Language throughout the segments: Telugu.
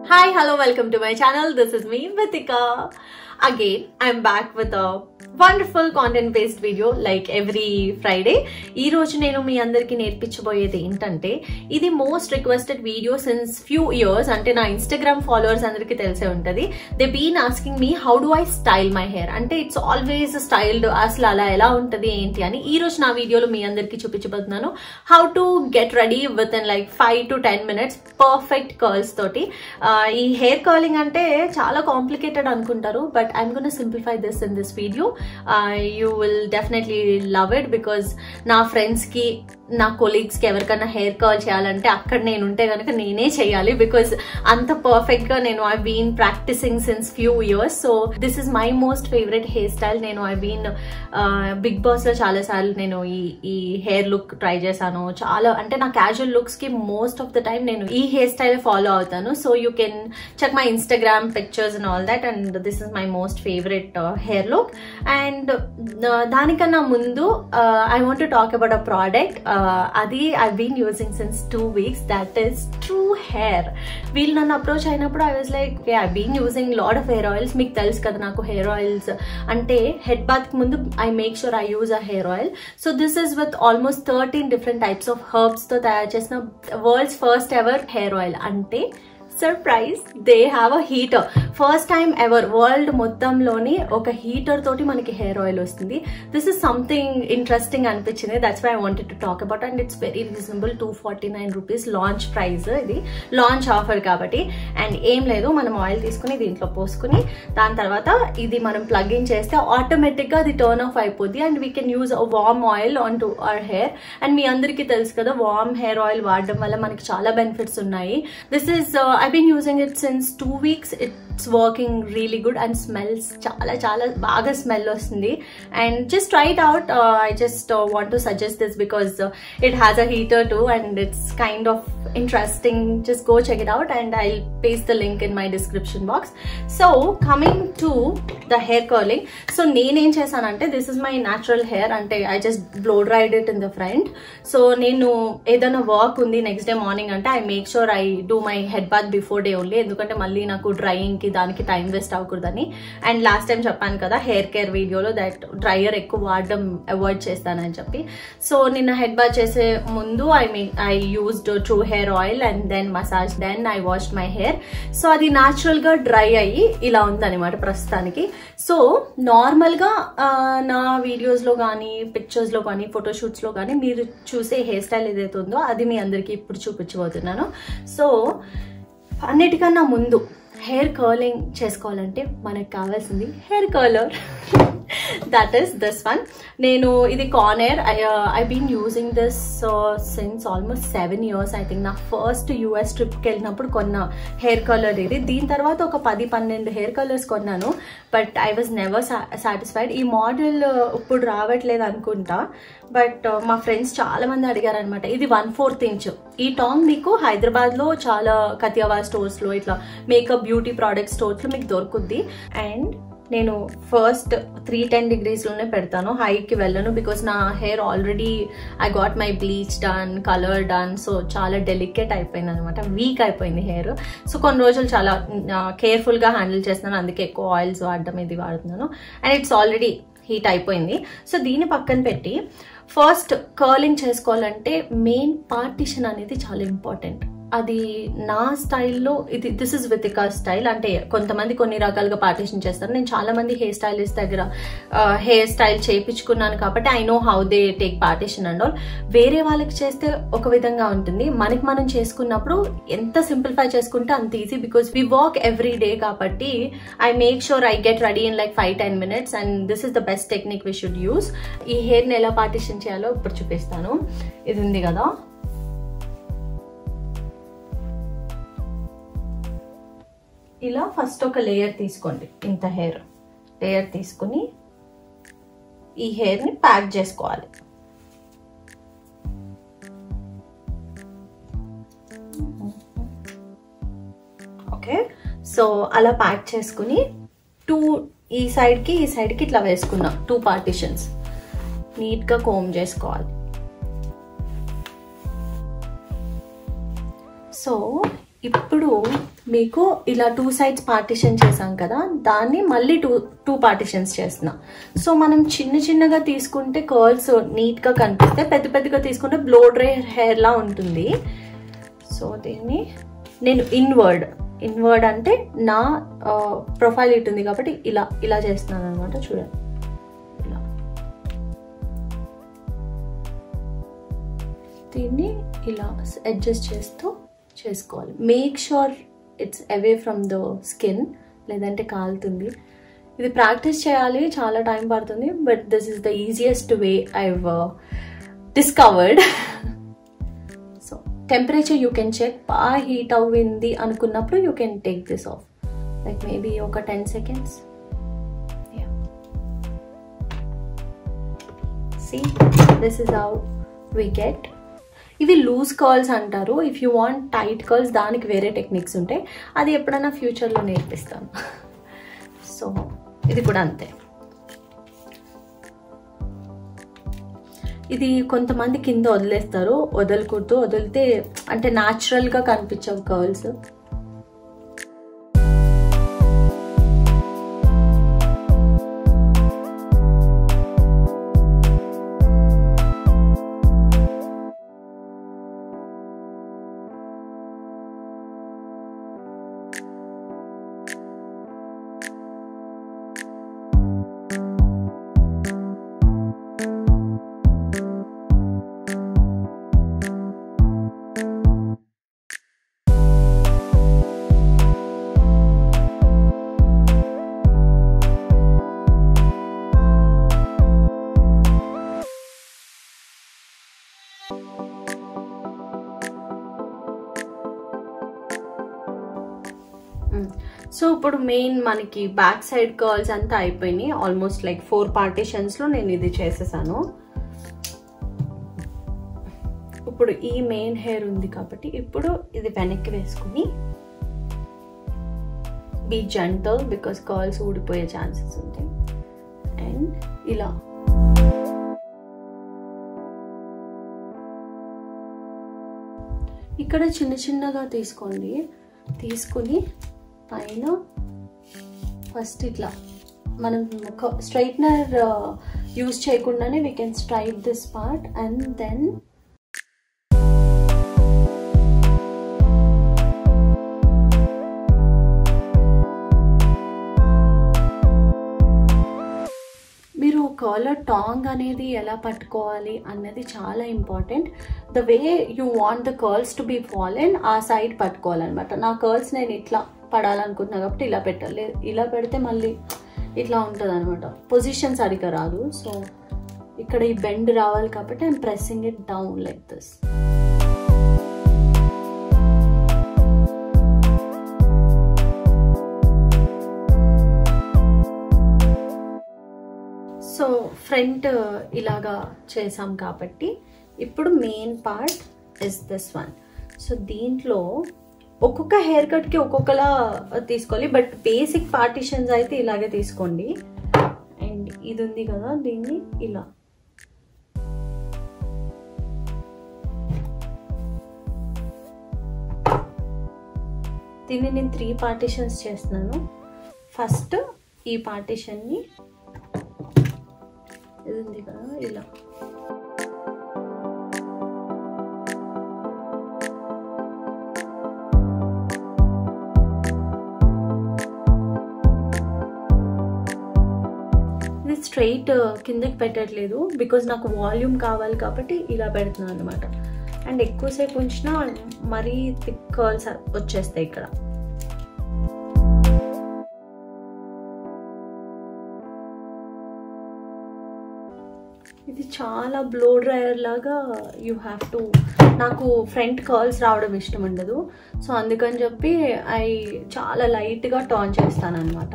Hi, hello, welcome to my channel. This is me, Vitika. Again, I'm back with a wonderful content based video like every Friday ఈ రోజు నేను మీ అందరికి నేర్పించబోయేది ఏంటంటే ఇది most requested video since few years అంటే నా ఇన్స్టాగ్రామ్ ఫాలోవర్స్ అందరికీ తెలిసే ఉంటుంది they been asking me how do I style my hair అంటే ఇట్స్ ఆల్వేస్ స్టైల్డ్ అసలు అలా ఎలా ఉంటుంది ఏంటి అని ఈ రోజు నా వీడియోలో మీ అందరికి చూపించబోతున్నాను how to get ready with in like five to ten minutes perfect curls తోటి ఆ, ఈ హెయిర్ కర్లింగ్ అంటే చాలా కాంప్లికేటెడ్ అనుకుంటారు but I'm gonna simplify this in this video you will definitely love it because నా ఫ్రెండ్స్కి నా కొలీగ్స్కి ఎవరికైనా హెయిర్ కర్ల్ చేయాలంటే అక్కడ నేను ఉంటే కనుక నేనే చేయాలి బికాజ్ అంత పర్ఫెక్ట్గా నేను I been practising since few years so this is my most favourite hair style నేను ఐ బీన్ బిగ్ బాస్లో చాలాసార్లు నేను ఈ ఈ హెయిర్ లుక్ ట్రై చేశాను చాలా అంటే నా క్యాజువల్ లుక్స్కి మోస్ట్ ఆఫ్ ద టైం నేను ఈ హెయిర్ స్టైల్ ఫాలో అవుతాను so you can check my Instagram pictures and all that and this is my most favourite hair look and దానికన్నా ముందు I want to talk about a product అది I been using since two weeks that is true hair వీళ్ళు నన్ను అప్రోచ్ అయినప్పుడు I was like I been using lot of hair oils మీకు తెలుసు కదా నాకు హెయిర్ ఆయిల్స్ అంటే హెడ్ బాత్ ముందు I make sure I use a hair oil so this is with almost thirteen different types of హర్బ్స్తో తయారు చేసిన world's first ever hair oil అంటే surprise they have a heater first time ever world మొత్తంలోని ఒక హీటర్ తోటి మనకి హెయిర్ ఆయిల్ వస్తుంది దిస్ ఇస్ సంథింగ్ ఇంట్రెస్టింగ్ అనిపించింది that's why I wanted to talk about and it's very reasonable two forty nine rupees launch price ఇది లాంచ్ ఆఫర్ కాబట్టి అండ్ ఏం లేదు మనం ఆయిల్ తీసుకుని దీంట్లో పోసుకుని దాని తర్వాత ఇది మనం ప్లగ్ ఇన్ చేస్తే ఆటోమేటిక్గా అది టర్న్ ఆఫ్ అయిపోద్ది and we can use warm oil on to our hair and మీ అందరికీ తెలుసు కదా వార్మ్ హెయిర్ ఆయిల్ వాడడం వల్ల మనకి చాలా బెనిఫిట్స్ ఉన్నాయి this is I been using it since two weeks it's working really good and smells చాలా చాలా బాగా స్మెల్ వస్తుంది and just try it out I just want to suggest this because it has a heater too and it's kind of interesting just go check it out and I paste the link in my description box so coming to the hair curling so నేనేం చేశానంటే this is my natural hair అంటే I just blow dried it in the front so నేను ఏదైనా వర్క్ ఉంది నెక్స్ట్ డే మార్నింగ్ అంటే I make sure I do my head bath before day only ఎందుకంటే మళ్ళీ నాకు డ్రైయింగ్కి దానికి టైం వేస్ట్ అవ్వకూడదని అండ్ లాస్ట్ టైం చెప్పాను కదా హెయిర్ కేర్ వీడియోలో దట్ డ్రైయర్ ఎక్కువ వాడడం అవాయిడ్ చేస్తానని చెప్పి సో నిన్న హెడ్ బాత్ చేసే ముందు I me I used true hair oil and then massage then I washed my hair so అది న్యాచురల్గా డ్రై అయ్యి ఇలా ఉందన్నమాట ప్రస్తుతానికి సో నార్మల్గా నా వీడియోస్లో కానీ పిక్చర్స్లో కానీ ఫోటోషూట్స్లో కానీ మీరు చూసే హెయిర్ స్టైల్ ఏదైతే ఉందో అది మీ అందరికీ ఇప్పుడు చూపించబోతున్నాను సో అన్నిటికన్నా ముందు హెయిర్ కర్లింగ్ చేసుకోవాలంటే మనకు కావాల్సింది hair curler that is this one నేను ఇది corner I been using this since almost seven years I think నా ఫస్ట్ యూఎస్ ట్రిప్కి వెళ్ళినప్పుడు కొన్న హెయిర్ కలర్ ఇది దీని తర్వాత ఒక పది పన్నెండు హెయిర్ కలర్స్ కొన్నాను but I was never satisfied ఈ మోడల్ ఇప్పుడు రావట్లేదు అనుకుంటా బట్ మా ఫ్రెండ్స్ చాలా మంది అడిగారు అనమాట ఇది వన్ ఫోర్త్ ఇంచ్ ఈ టాంగ్ మీకు హైదరాబాద్లో చాలా కతియావా స్టోర్స్లో ఇట్లా మేకప్ బ్యూటీ ప్రోడక్ట్ స్టోర్స్లో మీకు దొరుకుద్ది అండ్ నేను ఫస్ట్ త్రీ టెన్ డిగ్రీస్లోనే పెడతాను హైకి వెళ్ళను బికాస్ నా hair already I got my bleach done colour done so చాలా డెలికేట్ అయిపోయింది అనమాట వీక్ అయిపోయింది హెయిర్ సో కొన్ని రోజులు చాలా కేర్ఫుల్గా హ్యాండిల్ చేస్తున్నాను అందుకే ఎక్కువ ఆయిల్స్ వాడడం ఇది వాడుతున్నాను అండ్ ఇట్స్ ఆల్రెడీ హీట్ అయిపోయింది సో దీన్ని పక్కన పెట్టి ఫస్ట్ కర్లింగ్ చేసుకోవాలంటే మెయిన్ పార్టిషన్ అనేది చాలా ఇంపార్టెంట్ అది నా స్టైల్లో ఇది దిస్ ఇస్ వితికా స్టైల్ అంటే కొంతమంది కొన్ని రకాలుగా పార్టిషన్ చేస్తారు నేను చాలా మంది హెయిర్ స్టైలిస్ట్ దగ్గర హెయిర్ స్టైల్ చేయించుకున్నాను కాబట్టి I know how they take partition and all వేరే వాళ్ళకి చేస్తే ఒక విధంగా ఉంటుంది మనకి మనం చేసుకున్నప్పుడు ఎంత సింప్లిఫై చేసుకుంటే అంత easy because we walk every day కాబట్టి I make sure I get ready in like five ten minutes and this is the best technique we should use ఈ హెయిర్ని ఎలా పార్టిషన్ చేయాలో ఇప్పుడు చూపిస్తాను ఇది ఉంది కదా ఇలా ఫస్ట్ ఒక లేయర్ తీసుకోండి ఇంత హెయిర్ లేయర్ తీసుకుని ఈ హెయిర్ని ప్యాక్ చేసుకోవాలి ఓకే సో అలా ప్యాక్ చేసుకుని టూ ఈ సైడ్కి ఈ సైడ్కి ఇట్లా వేసుకున్నాం టూ పార్టిషన్స్ నీట్గా కోమ్ చేసుకోవాలి సో ఇప్పుడు మీకు ఇలా టూ సైడ్స్ పార్టిషన్ చేసాం కదా దాన్ని మళ్ళీ టూ టూ పార్టిషన్స్ చేస్తున్నా సో మనం చిన్న చిన్నగా తీసుకుంటే కర్ల్స్ నీట్గా కనిపిస్తాయి పెద్ద పెద్దగా తీసుకుంటే బ్లో డ్రై హెయిర్ లా ఉంటుంది సో దీన్ని నేను ఇన్వర్డ్ ఇన్వర్డ్ అంటే నా ప్రొఫైల్ ఇటు ఉంది కాబట్టి ఇలా ఇలా చేస్తున్నాను అనమాట చూడండి ఇలా దీన్ని ఇలా అడ్జస్ట్ చేస్తూ చేసుకోవాలి make sure it's away from the skin లేదంటే కాలుతుంది ఇది ప్రాక్టీస్ చేయాలి చాలా టైం పడుతుంది but this is the easiest way I discovered so temperature you can check బాగా హీట్ అవ్వింది అనుకున్నప్పుడు you can take this off like maybe ఒక ten seconds see this is how we get ఇవి లూజ్ కర్ల్స్ అంటారు if you want tight curls దానికి వేరే టెక్నిక్స్ ఉంటాయి అది ఎప్పుడైనా ఫ్యూచర్లో నేర్పిస్తాను సో ఇది కూడా అంతే ఇది కొంతమంది కింద వదిలేస్తారు వదలకూడదు వదిలితే అంటే న్యాచురల్గా కనిపించవు కర్ల్స్ సో ఇప్పుడు మెయిన్ మనకి బ్యాక్ సైడ్ కర్ల్స్ అంతా అయిపోయినాయి ఆల్మోస్ట్ లైక్ ఫోర్ పార్టీషన్స్లో నేను ఇది చేసేసాను ఇప్పుడు ఈ మెయిన్ హెయిర్ ఉంది కాబట్టి ఇప్పుడు ఇది వెనక్కి వేసుకుని బీ జంటల్ బికాస్ కర్ల్స్ ఊడిపోయే ఛాన్సెస్ ఉంటాయి అండ్ ఇలా ఇక్కడ చిన్న చిన్నగా తీసుకోండి తీసుకుని పైన ఫస్ట్ ఇట్లా మనం స్ట్రైట్నర్ యూజ్ చేయకుండానే we can straight this part and then మీరు కాలర్ టాంగ్ అనేది ఎలా పట్టుకోవాలి అన్నది చాలా important the way you want the curls to be fallen ఆ సైడ్ పట్టుకోవాలన్నమాట నా కర్ల్స్ నేను ఇట్లా పడాలనుకుంటున్నా కాబట్టి ఇలా పెట్టాలి ఇలా పెడితే మళ్ళీ ఇట్లా ఉంటుంది అనమాట పొజిషన్ సరిగ్గా రాదు సో ఇక్కడ ఈ బెండ్ రావాలి కాబట్టి I'm pressing it down like this so front ఇలాగా చేసాం కాబట్టి ఇప్పుడు main part is this one so దీంట్లో ఒక్కొక్క హెయిర్ కట్కి ఒక్కొక్కలా తీసుకోవాలి బట్ బేసిక్ పార్టిషన్స్ అయితే ఇలాగే తీసుకోండి అండ్ ఇది ఉంది కదా దీన్ని ఇలా దీన్ని నేను త్రీ పార్టిషన్స్ చేస్తున్నాను ఫస్ట్ ఈ పార్టిషన్ని ఇది ఉంది కదా ఇలా ఇది స్ట్రైట్ కిందకి పెట్టట్లేదు బికాజ్ నాకు వాల్యూమ్ కావాలి కాబట్టి ఇలా పెడుతున్నాను అనమాట అండ్ ఎక్కువసేపు ఉంచినా మరీ థిక్ కర్ల్స్ వచ్చేస్తాయి ఇక్కడ ఇది చాలా బ్లో డ్రైయర్ లాగా యూ హ్యావ్ టు నాకు ఫ్రంట్ కర్ల్స్ రావడం ఇష్టం ఉండదు సో అందుకని చెప్పి ఐ చాలా లైట్గా టర్న్ చేస్తాను అనమాట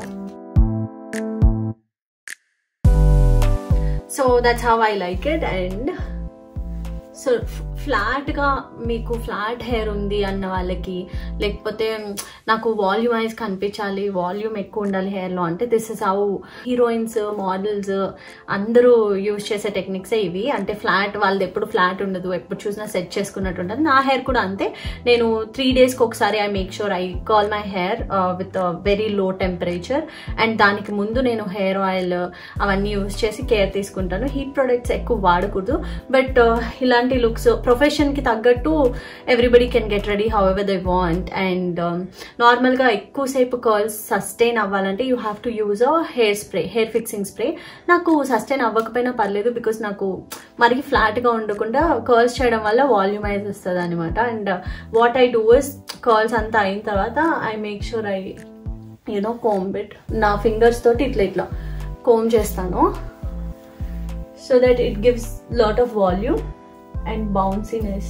so that's how I like it and so ఫ్లాట్గా మీకు ఫ్లాట్ హెయిర్ ఉంది అన్న వాళ్ళకి లేకపోతే నాకు వాల్యూమైజ్ కనిపించాలి వాల్యూమ్ ఎక్కువ ఉండాలి హెయిర్లో అంటే this is how heroines models అందరూ యూజ్ చేసే టెక్నిక్సే ఇవి అంటే ఫ్లాట్ వాళ్ళది ఎప్పుడు ఫ్లాట్ ఉండదు ఎప్పుడు చూసినా సెట్ చేసుకున్నట్టు ఉంటుంది నా హెయిర్ కూడా అంతే నేను త్రీ డేస్కి ఒకసారి I make sure I curl my hair with very low temperature and దానికి ముందు నేను హెయిర్ ఆయిల్ అవన్నీ యూజ్ చేసి కేర్ తీసుకుంటాను హీట్ ప్రొడక్ట్స్ ఎక్కువ వాడకూడదు బట్ ఇలాంటి లుక్స్ ప్రొఫెషన్కి తగ్గట్టు everybody can get ready however they want and నార్మల్గా ఎక్కువసేపు కర్ల్స్ సస్టైన్ అవ్వాలంటే you have to use a hair spray hair fixing spray నాకు సస్టైన్ అవ్వకపోయినా పర్లేదు బికాస్ నాకు మరీ ఫ్లాట్గా ఉండకుండా కర్ల్స్ చేయడం వల్ల వాల్యూమైజ్ వస్తుంది అనమాట and what I do is curls అంతా అయిన తర్వాత I make sure I you know comb bit నా ఫింగర్స్ తోటి ఇట్లా ఇట్లా కోమ్ చేస్తాను so that it gives lot of volume and bounciness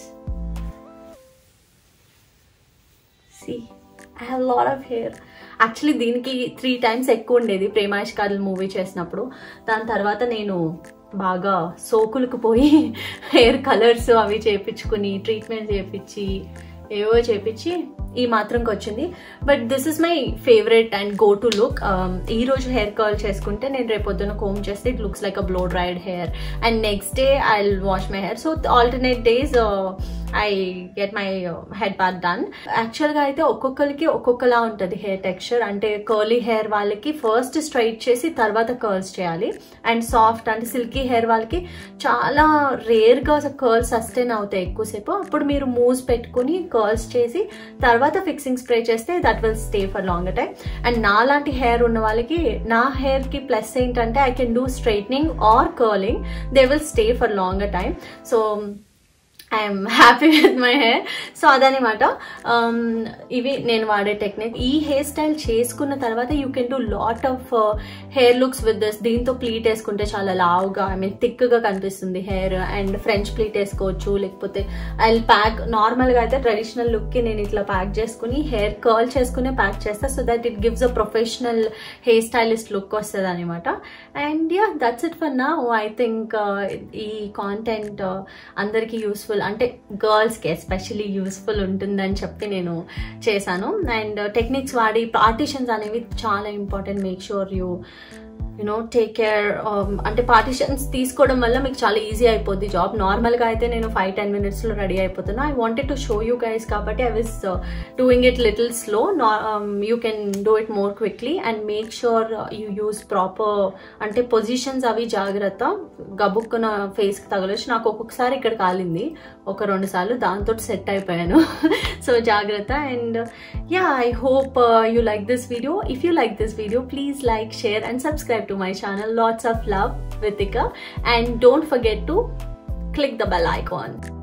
see I have lot of hair actually దీనికి త్రీ టైమ్స్ ఎక్కువ ఉండేది ప్రేమాయిష్ కాదల్ మూవీ చేసినప్పుడు దాని తర్వాత నేను బాగా సోకులకు పోయి హెయిర్ కలర్స్ అవి చేపించుకుని ట్రీట్మెంట్ చేపించి ఏవో చేపించి ఈ మాత్రంకి వచ్చింది but this is my favourite and go to look ఈ రోజు హెయిర్ కర్ల్ చేసుకుంటే నేను రేపు పొద్దున కోమ్ చేస్తే it looks like a blow dried hair and next day I wash my hair so alternate days I get my head bath done యాక్చువల్గా అయితే ఒక్కొక్కరికి ఒక్కొక్కలా ఉంటుంది హెయిర్ టెక్స్చర్ అంటే కర్లీ హెయిర్ వాళ్ళకి ఫస్ట్ స్ట్రైట్ చేసి తర్వాత కర్ల్స్ చేయాలి అండ్ సాఫ్ట్ అంటే సిల్కీ హెయిర్ వాళ్ళకి చాలా రేర్గా కర్ల్స్ సస్టైన్ అవుతాయి ఎక్కువసేపు అప్పుడు మీరు మూవ్స్ పెట్టుకుని కర్ల్స్ చేసి తర్వాత ఫిక్సింగ్ స్ప్రే చేస్తే that will stay for long time and నా లాంటి హెయిర్ ఉన్న వాళ్ళకి నా హెయిర్కి ప్లస్ ఏంటంటే I can do straightening or curling they will stay for long time so I'm happy with my hair so అదనమాట ఇవి నేను వాడే టెక్నిక్ ఈ హెయిర్ స్టైల్ చేసుకున్న తర్వాత you can do lot of hair looks with this దీంతో ప్లీట్ వేసుకుంటే చాలా లావుగా ఐ మీన్ థిక్గా కనిపిస్తుంది హెయిర్ అండ్ ఫ్రెంచ్ ప్లీట్ వేసుకోవచ్చు లేకపోతే ఐ ప్యాక్ నార్మల్గా అయితే ట్రెడిషనల్ లుక్కి నేను ఇట్లా ప్యాక్ చేసుకుని హెయిర్ కర్ల్ చేసుకునే ప్యాక్ చేస్తా so that it gives a professional hair stylist look వస్తుంది అనమాట and ya that's it for నా ఐ థింక్ ఈ కాంటెంట్ అందరికీ యూస్ఫుల్ అంటే గర్ల్స్కి ఎస్పెషలీ యూస్ఫుల్ ఉంటుందని చెప్పి నేను చేశాను అండ్ టెక్నిక్స్ వాడి పార్టీషన్స్ అనేవి చాలా important make sure you you know take care అంటే పార్టిషన్స్ తీసుకోవడం వల్ల మీకు చాలా ఈజీ అయిపోద్ది జాబ్ నార్మల్గా అయితే నేను ఫైవ్ టెన్ మినిట్స్లో రెడీ అయిపోతున్నా I wanted to show you guys కాబట్టి I was doing it little slow you can do it more quickly and make sure you use proper అంటే పొజిషన్స్ అవి జాగ్రత్త గబుక్కున ఫేస్కి తగలొచ్చు నాకు ఒక్కొక్కసారి ఇక్కడ కాలింది ఒక రెండు సార్లు దాంతో సెట్ అయిపోయాను సో జాగ్రత్త and ya I hope you like this video if you like this video please like share and subscribe to my channel lots of love Vitika and don't forget to click the bell icon